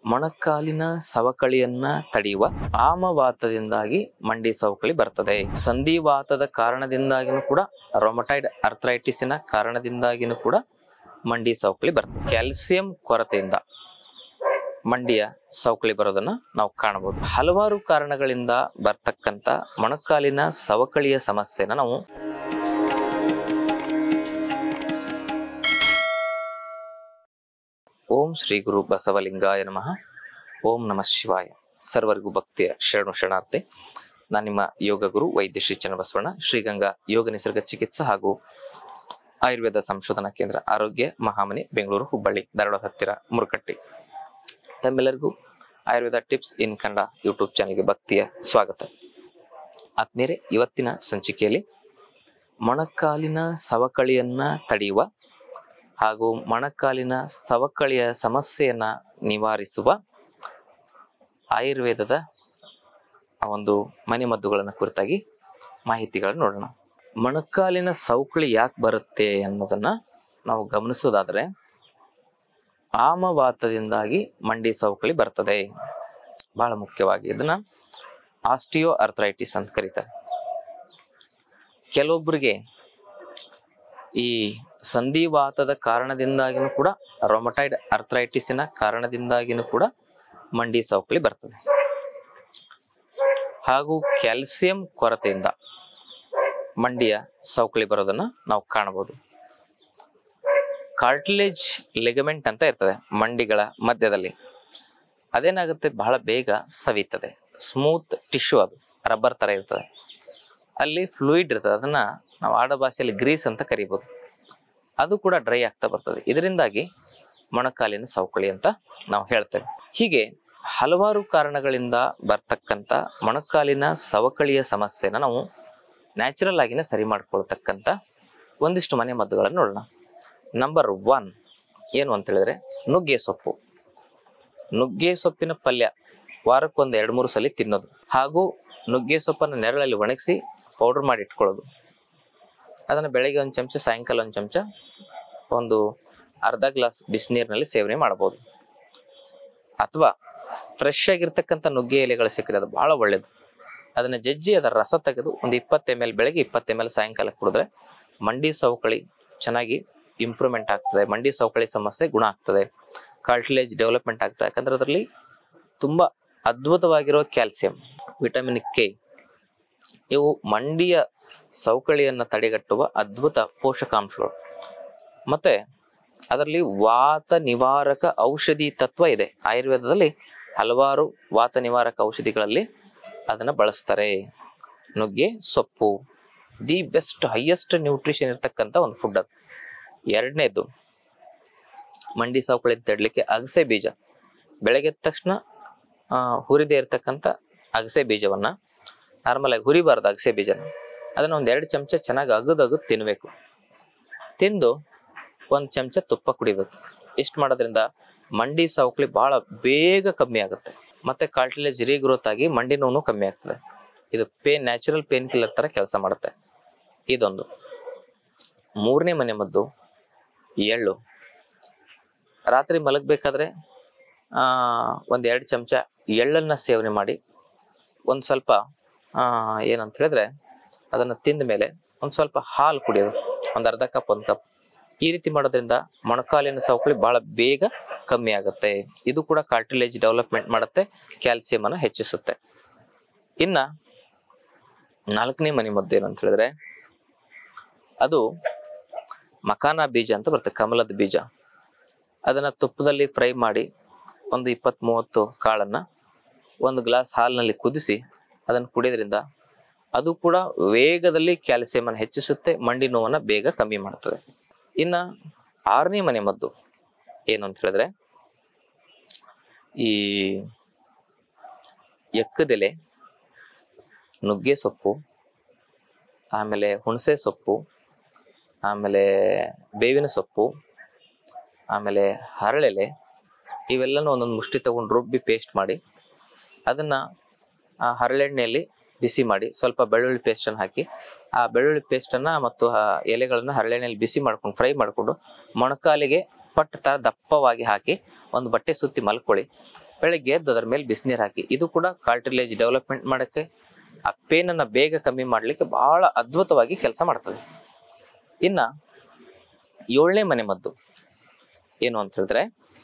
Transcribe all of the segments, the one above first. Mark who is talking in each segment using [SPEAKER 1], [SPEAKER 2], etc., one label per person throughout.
[SPEAKER 1] ಮೊಣಕಾಲಿನ ಸವಕಳಿಯನ್ನ ತಡೆಯುವ ಆಮವಾತದಿಂದಾಗಿ ಮಂಡಿ ಸವಕಳಿ ಬರ್ತದೆ ಸಂಧಿವಾತದ ಕಾರಣದಿಂದಾಗಿನೂ ಕೂಡ ರೊಮಟೈಡ್ ಅರ್ಥರೈಟಿಸಿನ ಕಾರಣದಿಂದಾಗಿನೂ ಕೂಡ ಮಂಡಿ ಸವಕಳಿ ಬರ್ತದೆ ಕ್ಯಾಲ್ಸಿಯಂ ಕೊರತೆಯಿಂದ ಮಂಡಿಯ ಸವಕಳಿ ಬರೋದನ್ನ ನಾವು ಕಾಣಬಹುದು ಹಲವಾರು ಕಾರಣಗಳಿಂದ ಬರ್ತಕ್ಕಂತ ಮೊಣಕಾಲಿನ ಸವಕಳಿಯ ಸಮಸ್ಯೆನ ನಾವು ಓಂ ಶ್ರೀ ಗುರು ಬಸವಲಿಂಗಾಯ ನಮಃ ಓಂ ನಮಃ ಶಿವಾಯ ಸರ್ವರಿಗೂ ಭಕ್ತಿಯ ಶರಣು ಶರಣಾರ್ಥಿ ನಾನು ನಿಮ್ಮ ಯೋಗ ಗುರು ವೈದ್ಯ ಶ್ರೀ ಚನ್ನಬಸವಣ್ಣ ಶ್ರೀಗಂಗಾ ಯೋಗ ನಿಸರ್ಗ ಚಿಕಿತ್ಸಾ ಹಾಗೂ ಆಯುರ್ವೇದ ಸಂಶೋಧನಾ ಕೇಂದ್ರ ಆರೋಗ್ಯ ಮಹಾಮನಿ ಬೆಂಗಳೂರು ಹುಬ್ಬಳ್ಳಿ ಧಾರವಾಡ ಹತ್ತಿರ ಮುರುಕಟ್ಟಿ ತಮ್ಮೆಲ್ಲರಿಗೂ Ayurveda tips in Kannada YouTube ಚಾನಲ್ಗೆ ಭಕ್ತಿಯ ಸ್ವಾಗತ ಆತ್ಮೀಯರೇ ಇವತ್ತಿನ ಸಂಚಿಕೆಯಲ್ಲಿ ಮೊಣಕಾಲಿನ ಸವಕಳಿಯನ್ನ ತಡೆಯುವ ಹಾಗೂ ಮೊಣಕಾಲಿನ ಸವಕಳಿಯ ಸಮಸ್ಯೆಯನ್ನ ನಿವಾರಿಸುವ ಆಯುರ್ವೇದದ ಆ ಒಂದು ಮನೆಮದ್ದುಗಳನ್ನು ಕುರಿತಾಗಿ ಮಾಹಿತಿಗಳನ್ನು ನೋಡೋಣ ಮೊಣಕಾಲಿನ ಸವಕಳಿ ಯಾಕೆ ಬರುತ್ತೆ ಅನ್ನೋದನ್ನ ನಾವು ಗಮನಿಸೋದಾದ್ರೆ ಆಮವಾತದಿಂದಾಗಿ ಮಂಡಿ ಸವಕಳಿ ಬರ್ತದೆ ಬಹಳ ಮುಖ್ಯವಾಗಿ ಇದನ್ನ ಆಸ್ಟಿಯೋ ಅರ್ಥರೈಟಿಸ್ ಅಂತ ಕರೀತಾರೆ ಕೆಲವೊಬ್ಬರಿಗೆ ಈ ಸಂಧಿವಾತದ ಕಾರಣದಿಂದಾಗಿನೂ ಕೂಡ ರೊಮಟೈಡ್ ಅರ್ಥರೈಟಿಸಿನ ಕಾರಣದಿಂದಾಗಿನೂ ಕೂಡ ಮಂಡಿ ಸವಕಳಿ ಬರ್ತದೆ ಹಾಗೂ ಕ್ಯಾಲ್ಸಿಯಂ ಕೊರತೆಯಿಂದ ಮಂಡಿಯ ಸವಕಳಿ ಬರೋದನ್ನ ನಾವು ಕಾಣಬಹುದು ಕಾರ್ಟಿಲೇಜ್ ಲಿಗಮೆಂಟ್ ಅಂತ ಇರ್ತದೆ ಮಂಡಿಗಳ ಮಧ್ಯದಲ್ಲಿ ಅದೇನಾಗುತ್ತೆ ಬಹಳ ಬೇಗ ಸವಿತದೆ ಸ್ಮೂತ್ ಟಿಶ್ಯೂ ಅದು ರಬ್ಬರ್ ತರ ಇರ್ತದೆ ಅಲ್ಲಿ ಫ್ಲೂಯಿಡ್ ಇರ್ತದೆ ಅದನ್ನ ನಾವು ಆಡ ಭಾಷೆಯಲ್ಲಿ ಗ್ರೀಸ್ ಅಂತ ಕರಿಬಹುದು ಅದು ಕೂಡ ಡ್ರೈ ಆಗ್ತಾ ಬರ್ತದೆ ಇದರಿಂದಾಗಿ ಮೊಣಕಾಲಿನ ಸವಕಳಿ ಅಂತ ನಾವು ಹೇಳ್ತೇವೆ ಹೀಗೆ ಹಲವಾರು ಕಾರಣಗಳಿಂದ ಬರ್ತಕ್ಕಂಥ ಮೊಣಕಾಲಿನ ಸವಕಳಿಯ ಸಮಸ್ಯೆನ ನಾವು ನ್ಯಾಚುರಲ್ ಆಗಿನೇ ಸರಿ ಮಾಡ್ಕೊಳ್ತಕ್ಕಂಥ ಒಂದಿಷ್ಟು ಮನೆ ಮದ್ದುಗಳನ್ನು ನೋಡೋಣ ನಂಬರ್ ಒನ್ ಏನು ಅಂತ ಹೇಳಿದ್ರೆ ನುಗ್ಗೆ ಸೊಪ್ಪು ನುಗ್ಗೆ ಸೊಪ್ಪಿನ ಪಲ್ಯ ವಾರಕ್ಕೊಂದು ಎರಡು ಮೂರು ಸಲ ತಿನ್ನೋದು ಹಾಗೂ ನುಗ್ಗೆ ಸೊಪ್ಪನ್ನು ನೆರಳಲ್ಲಿ ಒಣಗಿಸಿ ಪೌಡರ್ ಮಾಡಿ ಇಟ್ಕೊಳ್ಳೋದು ಅದನ್ನು ಬೆಳಗ್ಗೆ ಒಂದು ಚಮಚ ಸಾಯಂಕಾಲ ಒಂದು ಚಮಚ ಒಂದು ಅರ್ಧ ಗ್ಲಾಸ್ ಬಿಸಿನೀರಿನಲ್ಲಿ ಸೇವನೆ ಮಾಡಬಹುದು ಅಥವಾ ಫ್ರೆಶ್ ಆಗಿರ್ತಕ್ಕಂಥ ನುಗ್ಗೆ ಎಲೆಗಳು ಸಿಕ್ಕರೆ ಅದು ಬಹಳ ಒಳ್ಳೇದು ಅದನ್ನ ಜಜ್ಜಿ ಅದರ ರಸ ತೆಗೆದು ಒಂದು ಇಪ್ಪತ್ತು ಎಮ್ ಎಲ್ ಬೆಳಗ್ಗೆ ಇಪ್ಪತ್ತು ಎಮ್ ಎಲ್ ಸಾಯಂಕಾಲ ಕುಡಿದ್ರೆ ಮಂಡಿ ಸವಕಳಿ ಚೆನ್ನಾಗಿ ಇಂಪ್ರೂವ್ಮೆಂಟ್ ಆಗ್ತದೆ ಮಂಡಿ ಸವಕಳಿ ಸಮಸ್ಯೆ ಗುಣ ಆಗ್ತದೆ ಕಾರ್ಟಿಲೇಜ್ ಡೆವಲಪ್ಮೆಂಟ್ ಆಗ್ತದೆ ಯಾಕಂದ್ರೆ ಅದರಲ್ಲಿ ತುಂಬಾ ಅದ್ಭುತವಾಗಿರೋ ಕ್ಯಾಲ್ಸಿಯಂ ವಿಟಮಿನ್ ಕೆ ಇವು ಮಂಡಿಯ ಸವಕಳಿಯನ್ನ ತಡೆಗಟ್ಟುವ ಅದ್ಭುತ ಪೋಷಕಾಂಶಗಳು ಮತ್ತೆ ಅದರಲ್ಲಿ ವಾತ ನಿವಾರಕ ಔಷಧಿ ತತ್ವ ಇದೆ ಆಯುರ್ವೇದದಲ್ಲಿ ಹಲವಾರು ವಾತ ನಿವಾರಕ ಔಷಧಿಗಳಲ್ಲಿ ಅದನ್ನ ಬಳಸ್ತಾರೆ ನುಗ್ಗೆ ಸೊಪ್ಪು ದಿ ಬೆಸ್ಟ್ ಹೈಯೆಸ್ಟ್ ನ್ಯೂಟ್ರಿಷನ್ ಇರ್ತಕ್ಕಂಥ ಒಂದು ಫುಡ್ ಅದು ಎರಡನೇದು ಮಂಡಿ ಸವಕಳಿ ತಡಲಿಕ್ಕೆ ಅಗಸೆ ಬೀಜ ಬೆಳಗ್ಗೆ ಎದ್ದ ತಕ್ಷಣ ಆ, ಹುರಿದೇ ಇರ್ತಕ್ಕಂಥ ಅಗಸೆ ಬೀಜವನ್ನ ನಾರ್ಮಲ್ ಆಗಿ ಹುರಿಬಾರ್ದು ಅಗಸೆ ಬೀಜನ ಅದನ್ನ ಒಂದ್ ಎರಡು ಚಮಚ ಚೆನ್ನಾಗಿ ಅಗದು ಅಗದು ತಿನ್ಬೇಕು ತಿಂದು ಒಂದ್ ಚಮಚ ತುಪ್ಪ ಕುಡಿಬೇಕು ಇಷ್ಟು ಮಾಡೋದ್ರಿಂದ ಮಂಡಿ ಸವಕಳಿ ಬಹಳ ಬೇಗ ಕಮ್ಮಿ ಆಗುತ್ತೆ ಮತ್ತೆ ಕಾರ್ಟಿಲೇಜ್ ರೀಗ್ರೋತ್ ಆಗಿ ಮಂಡಿ ನೋವು ಕಮ್ಮಿ ಆಗ್ತದೆ ಇದು ಪೇನ್ ನ್ಯಾಚುರಲ್ ಪೇನ್ ಕಿಲ್ಲರ್ ತರ ಕೆಲಸ ಮಾಡುತ್ತೆ ಇದೊಂದು ಮೂರನೇ ಮನೆ ಮದ್ದು ಎಳ್ಳು ರಾತ್ರಿ ಮಲಗಬೇಕಾದ್ರೆ ಆ ಒಂದ್ ಎರಡು ಚಮಚ ಎಳ್ಳನ್ನ ಸೇವನೆ ಮಾಡಿ ಒಂದ್ ಸ್ವಲ್ಪ ಆ ಏನಂತ ಹೇಳಿದ್ರೆ ಅದನ್ನ ತಿಂದ ಮೇಲೆ ಒಂದ್ ಸ್ವಲ್ಪ ಹಾಲು ಕುಡಿಯೋದು ಒಂದ್ ಅರ್ಧ ಕಪ್ ಒಂದ್ ಕಪ್ ಈ ರೀತಿ ಮಾಡೋದ್ರಿಂದ ಮೊಣಕಾಲಿನ ಸವಕಳಿ ಬಹಳ ಬೇಗ ಕಮ್ಮಿ ಆಗುತ್ತೆ ಇದು ಕೂಡ ಕಾರ್ಟಿಲೇಜ್ ಡೆವಲಪ್ಮೆಂಟ್ ಮಾಡುತ್ತೆ ಕ್ಯಾಲ್ಸಿಯಂ ಅನ್ನು ಹೆಚ್ಚಿಸುತ್ತೆ ಇನ್ನ ನಾಲ್ಕನೇ ಮನೆ ಮದ್ದು ಏನು ಅಂತ ಹೇಳಿದ್ರೆ ಅದು ಮಕಾನ ಬೀಜ ಅಂತ ಬರುತ್ತೆ ಕಮಲದ ಬೀಜ ಅದನ್ನ ತುಪ್ಪದಲ್ಲಿ ಫ್ರೈ ಮಾಡಿ ಒಂದು ಇಪ್ಪತ್ತ್ ಮೂವತ್ತು ಕಾಳನ್ನ ಒಂದು ಗ್ಲಾಸ್ ಹಾಲಿನಲ್ಲಿ ಕುದಿಸಿ ಅದನ್ನು ಕುಡಿಯೋದ್ರಿಂದ ಅದು ಕೂಡ ವೇಗದಲ್ಲಿ ಕ್ಯಾಲ್ಸಿಯಂ ಅನ್ನು ಹೆಚ್ಚಿಸುತ್ತೆ ಮಂಡಿ ನೋವನ್ನ ಬೇಗ ಕಮ್ಮಿ ಮಾಡ್ತದೆ ಇನ್ನ ಆರನೇ ಮನೆ ಮದ್ದು ಏನು ಅಂತ ಹೇಳಿದ್ರೆ ಈ ಎಕ್ಕದೆಲೆ ನುಗ್ಗೆ ಸೊಪ್ಪು ಆಮೇಲೆ ಹುಣಸೆ ಸೊಪ್ಪು ಆಮೇಲೆ ಬೇವಿನ ಸೊಪ್ಪು ಆಮೇಲೆ ಹರಳೆಲೆ ಇವೆಲ್ಲನೂ ಒಂದೊಂದು ಮುಷ್ಟಿ ತಗೊಂಡು ರುಬ್ಬಿ ಪೇಸ್ಟ್ ಮಾಡಿ ಅದನ್ನ ಆ ಹರಳೆಣ್ಣೆಯಲ್ಲಿ ಬಿಸಿ ಮಾಡಿ ಸ್ವಲ್ಪ ಬೆಳ್ಳುಳ್ಳಿ ಪೇಸ್ಟನ್ನು ಹಾಕಿ ಆ ಬೆಳ್ಳುಳ್ಳಿ ಪೇಸ್ಟನ್ನ ಮತ್ತು ಆ ಎಲೆಗಳನ್ನ ಹರಳೆಣ್ಣೆಯಲ್ಲಿ ಬಿಸಿ ಮಾಡ್ಕೊಂಡು ಫ್ರೈ ಮಾಡಿಕೊಂಡು ಮೊಣಕಾಲಿಗೆ ಪಟ್ಟು ತರ ದಪ್ಪವಾಗಿ ಹಾಕಿ ಒಂದು ಬಟ್ಟೆ ಸುತ್ತಿ ಮಲ್ಕೊಳ್ಳಿ ಬೆಳಗ್ಗೆ ಎದ್ದು ಅದರ ಮೇಲೆ ಬಿಸಿನೀರು ಹಾಕಿ ಇದು ಕೂಡ ಕಾರ್ಟಿಲೇಜ್ ಡೆವಲಪ್ಮೆಂಟ್ ಮಾಡೋಕ್ಕೆ ಆ ಪೇನನ್ನು ಬೇಗ ಕಮ್ಮಿ ಮಾಡಲಿಕ್ಕೆ ಬಹಳ ಅದ್ಭುತವಾಗಿ ಕೆಲಸ ಮಾಡ್ತದೆ ಇನ್ನ ಏಳನೇ ಮನೆ ಮದ್ದು ಏನು ಅಂತ ಹೇಳಿದ್ರೆ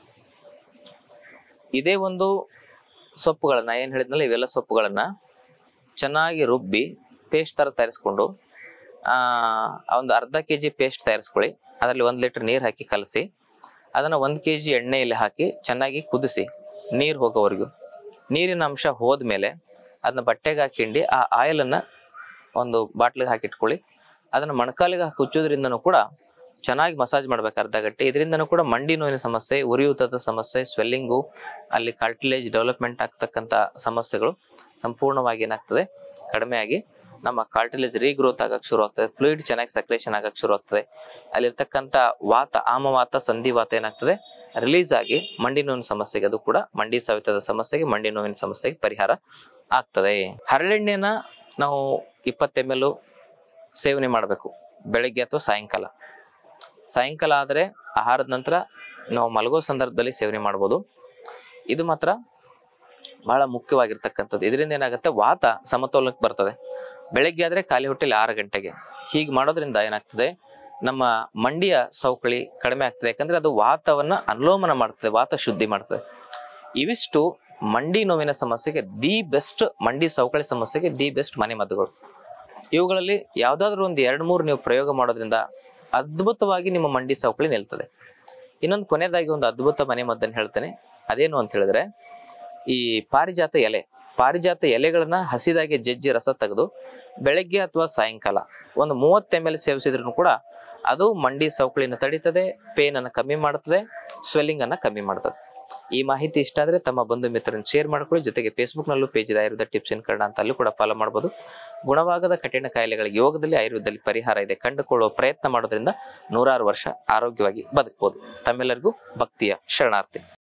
[SPEAKER 1] ಇದೇ ಒಂದು ಸೊಪ್ಪುಗಳನ್ನ ಏನು ಹೇಳಿದ್ನಲ್ಲ ಇವೆಲ್ಲ ಸೊಪ್ಪುಗಳನ್ನ ಚೆನ್ನಾಗಿ ರುಬ್ಬಿ ಪೇಸ್ಟ್ ಥರ ತಯಾರಿಸ್ಕೊಂಡು ಆ ಒಂದು ಅರ್ಧ ಕೆ ಜಿ ಪೇಸ್ಟ್ ತಯಾರಿಸ್ಕೊಳ್ಳಿ ಅದರಲ್ಲಿ ಒಂದು ಲೀಟರ್ ನೀರು ಹಾಕಿ ಕಲಸಿ ಅದನ್ನು ಒಂದು ಕೆ ಜಿ ಎಣ್ಣೆಯಲ್ಲಿ ಹಾಕಿ ಚೆನ್ನಾಗಿ ಕುದಿಸಿ ನೀರು ಹೋಗೋವರೆಗೂ ನೀರಿನ ಅಂಶ ಹೋದ್ಮೇಲೆ ಅದನ್ನ ಬಟ್ಟೆಗೆ ಹಾಕಿ ಹಿಂಡಿ ಆ ಆಯಿಲನ್ನು ಒಂದು ಬಾಟ್ಲಿಗೆ ಹಾಕಿಟ್ಕೊಳ್ಳಿ ಅದನ್ನು ಮೊಣಕಾಲಿಗೆ ಹಾಕಿ ಉಚ್ಚೋದ್ರಿಂದನೂ ಕೂಡ ಚೆನ್ನಾಗಿ ಮಸಾಜ್ ಮಾಡ್ಬೇಕು ಅರ್ಧ ಗಂಟೆ ಇದರಿಂದನೂ ಕೂಡ ಮಂಡಿ ನೋವಿನ ಸಮಸ್ಯೆ ಉರಿಯೂತದ ಸಮಸ್ಯೆ ಸ್ವೆಲ್ಲಿಂಗು ಅಲ್ಲಿ ಕಾರ್ಟಿಲೇಜ್ ಡೆವಲಪ್ಮೆಂಟ್ ಆಗ್ತಕ್ಕಂಥ ಸಮಸ್ಯೆಗಳು ಸಂಪೂರ್ಣವಾಗಿ ಏನಾಗ್ತದೆ ಕಡಿಮೆ ಆಗಿ ನಮ್ಮ ಕಾರ್ಟಿಲೇಜ್ ರೀಗ್ರೋತ್ ಆಗಕ್ಕೆ ಶುರು ಆಗ್ತದೆ ಫ್ಲೂಯಿಡ್ ಚೆನ್ನಾಗಿ ಸಕ್ರೇಷನ್ ಆಗಕ್ಕೆ ಶುರು ಆಗ್ತದೆ ಅಲ್ಲಿರ್ತಕ್ಕಂಥ ವಾತ ಆಮವಾತ ಸಂಧಿವಾತ ಏನಾಗ್ತದೆ ರಿಲೀಸ್ ಆಗಿ ಮಂಡಿ ನೋವಿನ ಸಮಸ್ಯೆಗೆ ಅದು ಕೂಡ ಮಂಡಿ ಸವೆತದ ಸಮಸ್ಯೆಗೆ ಮಂಡಿ ನೋವಿನ ಸಮಸ್ಯೆಗೆ ಪರಿಹಾರ ಆಗ್ತದೆ ಹರಳೆಣ್ಣೆನ ನಾವು ಇಪ್ಪತ್ತು ಎಮ್ ಎಲ್ ಸೇವನೆ ಮಾಡಬೇಕು ಬೆಳಗ್ಗೆ ಅಥವಾ ಸಾಯಂಕಾಲ ಸಾಯಂಕಾಲ ಆದರೆ ಆಹಾರದ ನಂತರ ನಾವು ಮಲಗೋ ಸಂದರ್ಭದಲ್ಲಿ ಸೇವನೆ ಮಾಡ್ಬೋದು ಇದು ಮಾತ್ರ ಬಹಳ ಮುಖ್ಯವಾಗಿರ್ತಕ್ಕಂಥದ್ದು ಇದರಿಂದ ಏನಾಗುತ್ತೆ ವಾತ ಸಮತೋಲನಕ್ಕೆ ಬರ್ತದೆ ಬೆಳಗ್ಗೆ ಆದ್ರೆ ಖಾಲಿ ಹೊಟ್ಟೆಲಿ ಆರು ಗಂಟೆಗೆ ಹೀಗೆ ಮಾಡೋದ್ರಿಂದ ಏನಾಗ್ತದೆ ನಮ್ಮ ಮಂಡಿಯ ಸವಕಳಿ ಕಡಿಮೆ ಆಗ್ತದೆ ಯಾಕಂದ್ರೆ ಅದು ವಾತವನ್ನ ಅನುಲೋಮನ ಮಾಡ್ತದೆ ವಾತ ಶುದ್ಧಿ ಮಾಡ್ತದೆ ಇವಿಷ್ಟು ಮಂಡಿ ನೋವಿನ ಸಮಸ್ಯೆಗೆ ದಿ ಬೆಸ್ಟ್ ಮಂಡಿ ಸವಕಳಿ ಸಮಸ್ಯೆಗೆ ದಿ ಬೆಸ್ಟ್ ಮನೆ ಮದ್ದುಗಳು ಇವುಗಳಲ್ಲಿ ಯಾವ್ದಾದ್ರು ಒಂದು ಎರಡು ಮೂರು ನೀವು ಪ್ರಯೋಗ ಮಾಡೋದ್ರಿಂದ ಅದ್ಭುತವಾಗಿ ನಿಮ್ಮ ಮಂಡಿ ಸವಕಳಿ ನಿಲ್ತದೆ ಇನ್ನೊಂದು ಕೊನೆಯದಾಗಿ ಒಂದು ಅದ್ಭುತ ಮನೆ ಮದ್ದನ್ನು ಹೇಳ್ತೇನೆ ಅದೇನು ಅಂತ ಹೇಳಿದ್ರೆ ಈ ಪಾರಿಜಾತ ಎಲೆ ಪಾರಿಜಾತ ಎಲೆಗಳನ್ನ ಹಸಿದಾಗಿ ಜಜ್ಜಿ ರಸ ತೆಗೆದು ಬೆಳಗ್ಗೆ ಅಥವಾ ಸಾಯಂಕಾಲ ಒಂದು ಮೂವತ್ತು ಎಮ್ ಎಲ್ ಸೇವಿಸಿದ್ರು ಕೂಡ ಅದು ಮಂಡಿ ಸವಕಳಿನ ತಡೀತದೆ ಪೇನ್ ಅನ್ನ ಕಮ್ಮಿ ಮಾಡ್ತದೆ ಸ್ವೆಲ್ಲಿಂಗ್ ಅನ್ನ ಕಮ್ಮಿ ಮಾಡ್ತದೆ ಈ ಮಾಹಿತಿ ಇಷ್ಟ ಆದ್ರೆ ತಮ್ಮ ಬಂಧು ಮಿತ್ರರನ್ನು ಶೇರ್ ಮಾಡ್ಕೊಳ್ಳಿ ಜೊತೆಗೆ ಫೇಸ್ಬುಕ್ ನಲ್ಲೂ ಪೇಜ್ ಇದೆ ಆಯುರ್ವೇದ ಟಿಪ್ಸ್ ಇನ್ ಕನ್ನಡ ಅಂತ ಅಲ್ಲೂ ಕೂಡ ಫಾಲೋ ಮಾಡಬಹುದು ಗುಣವಾಗದ ಕಠಿಣ ಕಾಯಿಲೆಗಳಿಗೆ ಯೋಗದಲ್ಲಿ ಆಯುರ್ವೇದದಲ್ಲಿ ಪರಿಹಾರ ಇದೆ ಕಂಡುಕೊಳ್ಳುವ ಪ್ರಯತ್ನ ಮಾಡೋದ್ರಿಂದ ನೂರಾರು ವರ್ಷ ಆರೋಗ್ಯವಾಗಿ ಬದುಕಬಹುದು ತಮ್ಮೆಲ್ಲರಿಗೂ ಭಕ್ತಿಯ ಶರಣಾರ್ಥಿ